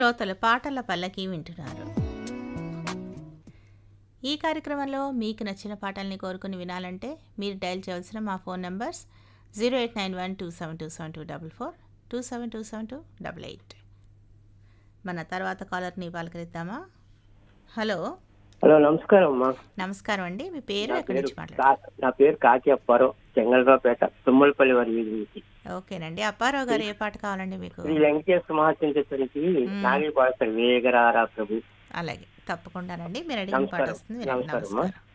శ్రోతలు పాటల పల్లకి వింటున్నారు ఈ కార్యక్రమంలో మీకు నచ్చిన పాటల్ని కోరుకుని వినాలంటే మీరు డయల్ చేయవలసిన మా phone numbers zero eight nine one two seven two seven two double four two seven two seven two double eight మన తర్వాత కాలర్ని పలకరిద్దామా హలో హలో నమస్కారం అమ్మా నమస్కారం అండి మీ పేరు నా ఎక్కడి పేరు నుంచి మాట్లాడారు కా- నా పేరు కాకి అప్పారావు చెంగళరావుపేట తుమ్మలపల్లి వారి వీధి నుంచి ఓకేనండి అప్పారావు గారు ఏ పాట కావాలండి మీకు శ్రీ వెంకటేశ్వర మహాచంద్రపురికి నాగి పాడతారు వేగరారా ప్రభు అలాగే తప్పకుండానండి మీరు అడిగిన పాట నమస్కారం. వస్తుంది వినండి. నమస్కారం అమ్మా. నమస్కారం